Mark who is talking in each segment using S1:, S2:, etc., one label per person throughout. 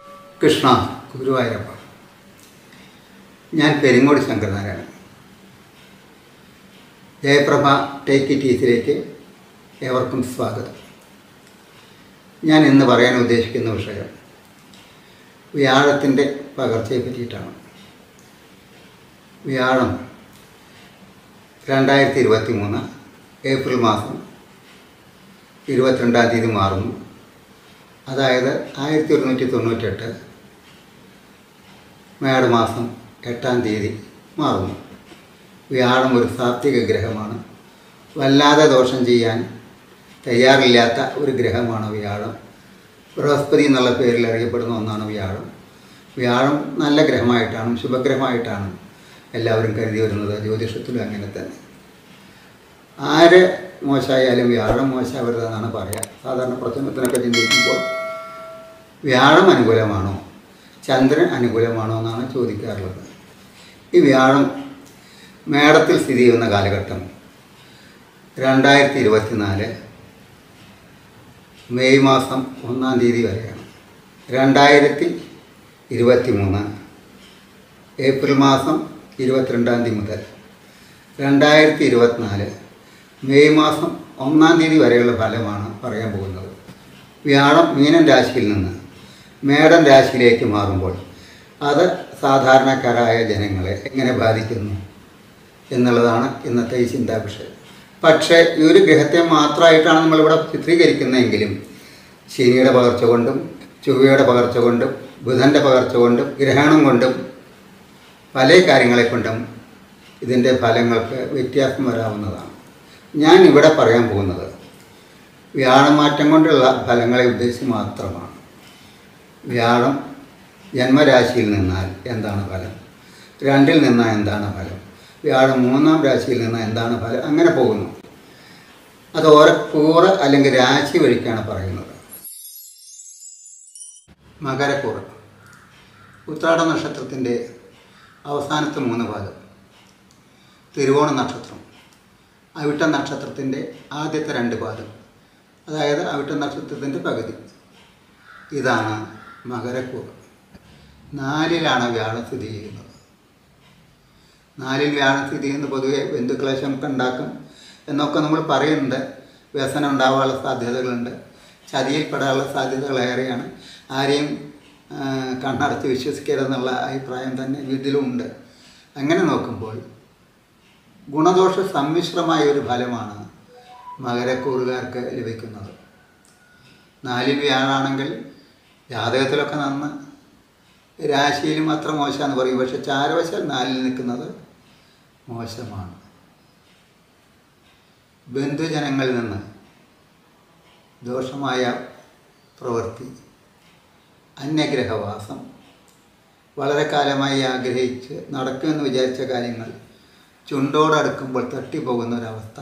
S1: കൃഷ്ണ ഗുരുവായൂരപ്പ ഞാൻ Peringode Sankaranarayanan Jayaprabha take it ഈസിലേക്ക് ഏവർക്കും സ്വാഗതം ഞാൻ ഇന്ന് പറയാൻ ഉദ്ദേശിക്കുന്ന വിഷയം വ്യാഴത്തിൻ്റെ പകർച്ചയെ പറ്റിയിട്ടാണ് വ്യാഴം രണ്ടായിരത്തി ഇരുപത്തി മൂന്ന് ഏപ്രിൽ മാസം ഇരുപത്തിരണ്ടാം തീയതി മാറുന്നു അതായത് ആയിരത്തി ഒരുന്നൂറ്റി തൊണ്ണൂറ്റെട്ട് മേട മാസം എട്ടാം തീയതി മാറുന്നു വ്യാഴം ഒരു സാത്വിക ഗ്രഹമാണ് വല്ലാതെ ദോഷം ചെയ്യാൻ തയ്യാറില്ലാത്ത ഒരു ഗ്രഹമാണ് വ്യാഴം ബൃഹസ്പതി എന്നുള്ള പേരിൽ അറിയപ്പെടുന്ന ഒന്നാണ് വ്യാഴം വ്യാഴം നല്ല ഗ്രഹമായിട്ടാണ് ശുഭഗ്രഹമായിട്ടാണ് എല്ലാവരും കരുതി വരുന്നത് ജ്യോതിഷത്തിലും അങ്ങനെ തന്നെ ആര് മോശമായാലും വ്യാഴം മോശമാവരുതെന്നാണ് പറയുക സാധാരണ പ്രശ്നത്തിനൊക്കെ ചിന്തിക്കുമ്പോൾ വ്യാഴം അനുകൂലമാണോ ചന്ദ്രൻ അനുകൂലമാണോ എന്നാണ് ചോദിക്കാറുള്ളത് ഈ വ്യാഴം മേടത്തിൽ സ്ഥിതി ചെയ്യുന്ന കാലഘട്ടം രണ്ടായിരത്തി ഇരുപത്തിനാല് മെയ് മാസം ഒന്നാം തീയതി വരെയാണ് രണ്ടായിരത്തി ഇരുപത്തി മൂന്ന് ഏപ്രിൽ മാസം ഇരുപത്തിരണ്ടാം തീയതി മുതൽ രണ്ടായിരത്തി ഇരുപത്തിനാല് മെയ് മാസം ഒന്നാം തീയതി വരെയുള്ള ഫലമാണ് പറയാൻ പോകുന്നത് വ്യാഴം മീനൻ രാശിയിൽ നിന്ന് മേടൻ രാശിയിലേക്ക് മാറുമ്പോൾ അത് സാധാരണക്കാരായ ജനങ്ങളെ എങ്ങനെ ബാധിക്കുന്നു എന്നുള്ളതാണ് ഇന്നത്തെ ഈ ചിന്താ വിഷയം പക്ഷേ ഈ ഒരു ഗ്രഹത്തെ മാത്രമായിട്ടാണ് നമ്മളിവിടെ ചിത്രീകരിക്കുന്നതെങ്കിലും ശനിയുടെ പകർച്ച കൊണ്ടും ചൊവ്വയുടെ പകർച്ച കൊണ്ടും ബുധൻ്റെ പകർച്ച കൊണ്ടും ഗ്രഹണം കൊണ്ടും പല കാര്യങ്ങളെ കൊണ്ടും ഇതിൻ്റെ ഫലങ്ങൾക്ക് വ്യത്യാസം വരാവുന്നതാണ് ഞാൻ ഇവിടെ പറയാൻ പോകുന്നത് വ്യാഴമാറ്റം കൊണ്ടുള്ള ഫലങ്ങളെ ഉദ്ദേശിച്ച് മാത്രമാണ് വ്യാഴം ജന്മരാശിയിൽ നിന്നാൽ എന്താണ് ഫലം രണ്ടിൽ നിന്നാൽ എന്താണ് ഫലം വ്യാഴം മൂന്നാം രാശിയിൽ നിന്നാൽ എന്താണ് ഫലം അങ്ങനെ പോകുന്നു അത് ഓരോ കൂറ് അല്ലെങ്കിൽ രാശി വഴിക്കാണ് പറയുന്നത് മകരക്കൂറ് ഉത്രാട നക്ഷത്രത്തിൻ്റെ അവസാനത്തെ മൂന്ന് പാദം തിരുവോണ നക്ഷത്രം അവിട്ട നക്ഷത്രത്തിൻ്റെ ആദ്യത്തെ രണ്ട് പാദം അതായത് അവിട്ട നക്ഷത്രത്തിൻ്റെ പകുതി ഇതാണ് മകരക്കൂറ് നാലിലാണ് വ്യാഴം സ്ഥിതി ചെയ്യുന്നത് നാലിൽ വ്യാഴം സ്ഥിതി ചെയ്യുന്ന പൊതുവെ ബന്ധുക്ലേശമൊക്കെ ഉണ്ടാക്കും എന്നൊക്കെ നമ്മൾ പറയുന്നുണ്ട് വ്യസനം ഉണ്ടാവാനുള്ള സാധ്യതകളുണ്ട് ചതിയിൽപ്പെടാനുള്ള സാധ്യതകൾ ഏറെയാണ് ആരെയും ആ, കണ്ണടച്ച് വിശ്വസിക്കരുതെന്നുള്ള അഭിപ്രായം തന്നെ ഇതിലുമുണ്ട് അങ്ങനെ നോക്കുമ്പോൾ ഗുണദോഷ സമ്മിശ്രമായ ഒരു ഫലമാണ് മകരക്കൂറുകാർക്ക് ലഭിക്കുന്നത് നാലിൽ വ്യാഴാണെങ്കിൽ ജാതകത്തിലൊക്കെ നന്ന് രാശിയിലും അത്ര മോശമെന്ന് പറയും പക്ഷെ ചാരവശാൽ നാലിൽ നിൽക്കുന്നത് മോശമാണ് ബന്ധുജനങ്ങളിൽ നിന്ന് ദോഷമായ പ്രവൃത്തി അന്യഗ്രഹവാസം വളരെ കാലമായി ആഗ്രഹിച്ച് നടക്കുമെന്ന് വിചാരിച്ച കാര്യങ്ങൾ ചുണ്ടോടടുക്കുമ്പോൾ തട്ടിപ്പോകുന്ന ഒരവസ്ഥ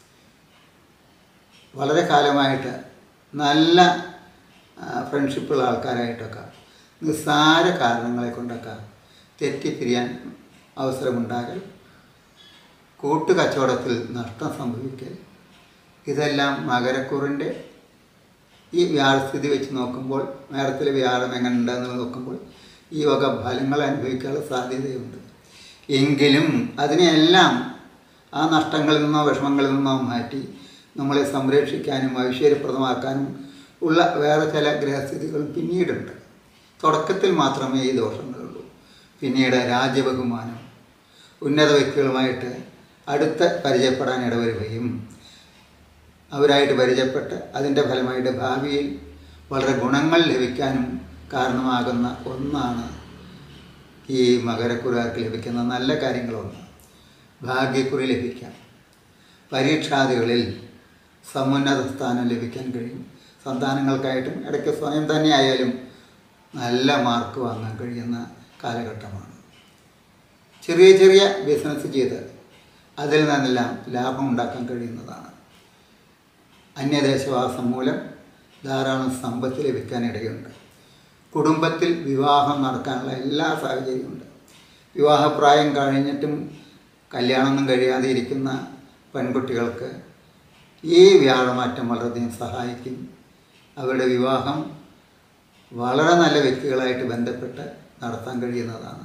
S1: വളരെ കാലമായിട്ട് നല്ല ഫ്രണ്ട്ഷിപ്പുള്ള ആൾക്കാരായിട്ടൊക്കെ നിസ്സാര കാരണങ്ങളെ കൊണ്ടൊക്കെ തെറ്റിപ്പിരിയാൻ അവസരമുണ്ടാകൽ കൂട്ടുകച്ചവടത്തിൽ നഷ്ടം സംഭവിക്കൽ ഇതെല്ലാം മകരക്കൂറിൻ്റെ ഈ വ്യാഴസ്ഥിതി വെച്ച് നോക്കുമ്പോൾ മേടത്തിലെ വ്യാഴം എങ്ങനെ ഉണ്ടെന്നുള്ളത് നോക്കുമ്പോൾ ഈ വക ഫലങ്ങൾ അനുഭവിക്കാനുള്ള സാധ്യതയുണ്ട് എങ്കിലും അതിനെയെല്ലാം ആ നഷ്ടങ്ങളിൽ നിന്നോ വിഷമങ്ങളിൽ നിന്നോ മാറ്റി നമ്മളെ സംരക്ഷിക്കാനും ഐശ്വര്യപ്രദമാക്കാനും ഉള്ള വേറെ ചില ഗ്രഹസ്ഥിതികളും പിന്നീടുണ്ട് തുടക്കത്തിൽ മാത്രമേ ഈ ദോഷങ്ങളുള്ളൂ പിന്നീട് രാജ്യബഹുമാനം ഉന്നത വ്യക്തികളുമായിട്ട് അടുത്ത് പരിചയപ്പെടാൻ ഇടവരുകയും അവരായിട്ട് പരിചയപ്പെട്ട് അതിൻ്റെ ഫലമായിട്ട് ഭാവിയിൽ വളരെ ഗുണങ്ങൾ ലഭിക്കാനും കാരണമാകുന്ന ഒന്നാണ് ഈ മകരക്കുറുകാർക്ക് ലഭിക്കുന്ന നല്ല കാര്യങ്ങളൊന്ന് ഭാഗ്യക്കുറി ലഭിക്കാം പരീക്ഷാദികളിൽ സമുന്നത സ്ഥാനം ലഭിക്കാൻ കഴിയും സന്താനങ്ങൾക്കായിട്ടും ഇടയ്ക്ക് സ്വയം തന്നെ ആയാലും നല്ല മാർക്ക് വാങ്ങാൻ കഴിയുന്ന കാലഘട്ടമാണ് ചെറിയ ചെറിയ ബിസിനസ് ചെയ്ത് അതിൽ നിന്നെല്ലാം ലാഭം ഉണ്ടാക്കാൻ കഴിയുന്നതാണ് അന്യദേശവാസം മൂലം ധാരാളം സമ്പത്ത് ലഭിക്കാനിടയുണ്ട് കുടുംബത്തിൽ വിവാഹം നടക്കാനുള്ള എല്ലാ സാഹചര്യമുണ്ട് വിവാഹപ്രായം കഴിഞ്ഞിട്ടും കല്യാണമൊന്നും കഴിയാതെ ഇരിക്കുന്ന പെൺകുട്ടികൾക്ക് ഈ വ്യാഴമാറ്റം വളരെയധികം സഹായിക്കും അവരുടെ വിവാഹം വളരെ നല്ല വ്യക്തികളായിട്ട് ബന്ധപ്പെട്ട് നടത്താൻ കഴിയുന്നതാണ്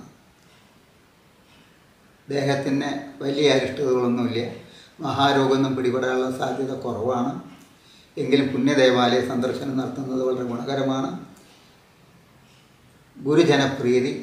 S1: ദേഹത്തിന് വലിയ അരിഷ്ടതകളൊന്നുമില്ല മഹാരോഗമൊന്നും പിടിപെടാനുള്ള സാധ്യത കുറവാണ് എങ്കിലും പുണ്യദേവാലയ സന്ദർശനം നടത്തുന്നത് വളരെ ഗുണകരമാണ് ഗുരുജനപ്രീതി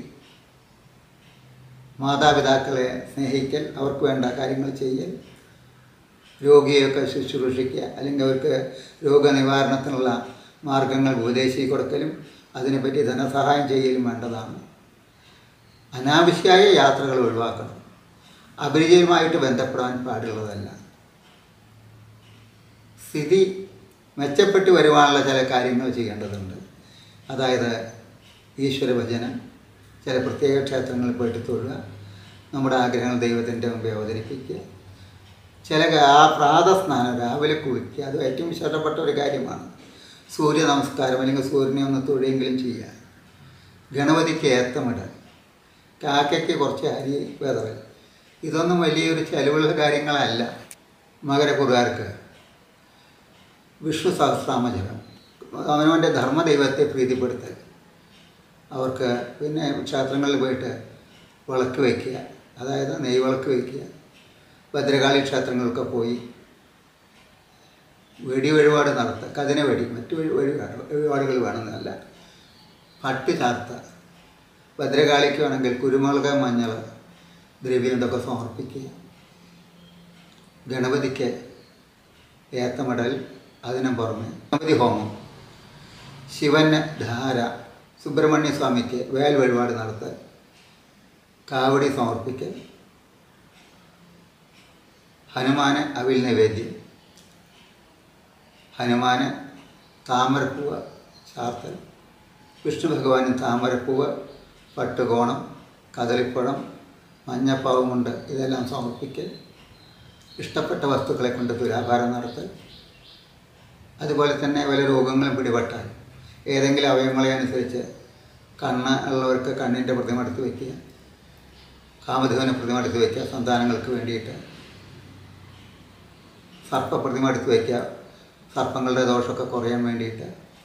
S1: മാതാപിതാക്കളെ സ്നേഹിക്കൽ അവർക്ക് വേണ്ട കാര്യങ്ങൾ ചെയ്യൽ രോഗിയൊക്കെ ശുശ്രൂഷിക്കുക അല്ലെങ്കിൽ അവർക്ക് രോഗനിവാരണത്തിനുള്ള മാർഗങ്ങൾ ഉപദേശിച്ച് കൊടുക്കലും അതിനെപ്പറ്റി ധനസഹായം ചെയ്യലും വേണ്ടതാണ് അനാവശ്യമായ യാത്രകൾ ഒഴിവാക്കണം അപരിചയമായിട്ട് ബന്ധപ്പെടാൻ പാടുള്ളതല്ല സ്ഥിതി മെച്ചപ്പെട്ട് വരുവാനുള്ള ചില കാര്യങ്ങൾ ചെയ്യേണ്ടതുണ്ട് അതായത് ഈശ്വരഭജനം ചില പ്രത്യേക ക്ഷേത്രങ്ങളിൽ പോയിട്ട് തൊഴുക നമ്മുടെ ആഗ്രഹങ്ങൾ ദൈവത്തിൻ്റെ മുമ്പേ അവതരിപ്പിക്കുക ചില ആ പ്രാതസ്നാനം രാവിലെ കുളിക്കുക അത് ഏറ്റവും ഇഷ്ടപ്പെട്ട ഒരു കാര്യമാണ് സൂര്യ നമസ്കാരം അല്ലെങ്കിൽ സൂര്യനെ ഒന്ന് തൊഴിയെങ്കിലും ചെയ്യുക ഗണപതിക്ക് ഏത്തമിടൽ കാക്കയ്ക്ക് കുറച്ച് അരി വിതറൽ ഇതൊന്നും വലിയൊരു ചെലവുള്ള കാര്യങ്ങളല്ല മകരക്കുറുകാർക്ക് വിഷ്ണു സഹസ്രാമജപം അവനവൻ്റെ ധർമ്മദൈവത്തെ പ്രീതിപ്പെടുത്തൽ അവർക്ക് പിന്നെ ക്ഷേത്രങ്ങളിൽ പോയിട്ട് വിളക്ക് വയ്ക്കുക അതായത് നെയ് വിളക്ക് വയ്ക്കുക ഭദ്രകാളി ക്ഷേത്രങ്ങളൊക്കെ പോയി വെടി വഴിപാട് നടത്തുക കതിന വെടി മറ്റു വഴി വഴിപാട് വഴിപാടുകൾ വേണമെന്നല്ല പട്ട് ചാർത്തുക ഭദ്രകാളിക്ക് വേണമെങ്കിൽ കുരുമുളക് മഞ്ഞൾ ദ്രവ്യം ഇതൊക്കെ സമർപ്പിക്കുക ഗണപതിക്ക് ഏത്തമടൽ അതിനും പുറമെ ഗണപതി ഹോമം ശിവന് ധാര സുബ്രഹ്മണ്യ സ്വാമിക്ക് വേൽ വഴിപാട് നടത്തൽ കാവടി സമർപ്പിക്കൽ ഹനുമാന് അവിൽ നിവേദ്യം ഹനുമാന് താമരപ്പൂവ് ചാർത്തൽ വിഷ്ണു ഭഗവാനും താമരപ്പൂവ് പട്ടുകോണം കദളിപ്പഴം മഞ്ഞപ്പാവും കൊണ്ട് ഇതെല്ലാം സമർപ്പിക്കൽ ഇഷ്ടപ്പെട്ട വസ്തുക്കളെ കൊണ്ട് തുലാഭാരം നടത്തൽ അതുപോലെ തന്നെ വല്ല രോഗങ്ങളും പിടിപെട്ടാൽ ഏതെങ്കിലും അവയവങ്ങളെ അനുസരിച്ച് കണ്ണ് ഉള്ളവർക്ക് കണ്ണിൻ്റെ പ്രതിമ എടുത്ത് വയ്ക്കുക കാമധേവന് പ്രതിമ എടുത്ത് വയ്ക്കുക സന്താനങ്ങൾക്ക് വേണ്ടിയിട്ട് സർപ്പ പ്രതിമ എടുത്ത് വയ്ക്കുക സർപ്പങ്ങളുടെ ദോഷമൊക്കെ കുറയാൻ വേണ്ടിയിട്ട്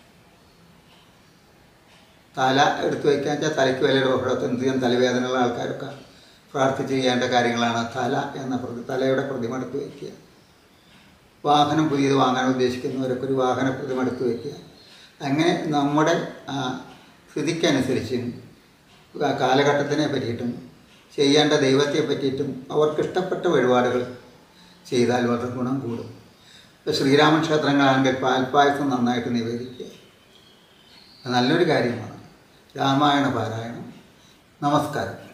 S1: തല എടുത്ത് വയ്ക്കുക വെച്ചാൽ തലയ്ക്ക് വലിയ രോഗത്തെ എന്ത് ചെയ്യാൻ തലവേദനയുള്ള ആൾക്കാരൊക്കെ പ്രാർത്ഥിച്ച് ചെയ്യേണ്ട കാര്യങ്ങളാണ് തല എന്ന പ്രതി തലയുടെ പ്രതിമ എടുത്ത് വയ്ക്കുക വാഹനം പുതിയത് വാങ്ങാൻ ഉദ്ദേശിക്കുന്നവരൊക്കെ ഒരു വാഹന പ്രതിമ എടുത്ത് വയ്ക്കുക അങ്ങനെ നമ്മുടെ ആ സ്ഥിതിക്കനുസരിച്ചും ആ കാലഘട്ടത്തിനെ പറ്റിയിട്ടും ചെയ്യേണ്ട ദൈവത്തെ പറ്റിയിട്ടും അവർക്ക് ഇഷ്ടപ്പെട്ട വഴിപാടുകൾ ചെയ്താൽ വളരെ ഗുണം കൂടും ഇപ്പോൾ ശ്രീരാമൻ ക്ഷേത്രങ്ങളാണെങ്കിൽ പാൽപ്പായസം നന്നായിട്ട് നിവേദിക്കുക അത് നല്ലൊരു കാര്യമാണ് രാമായണ പാരായണം നമസ്കാരം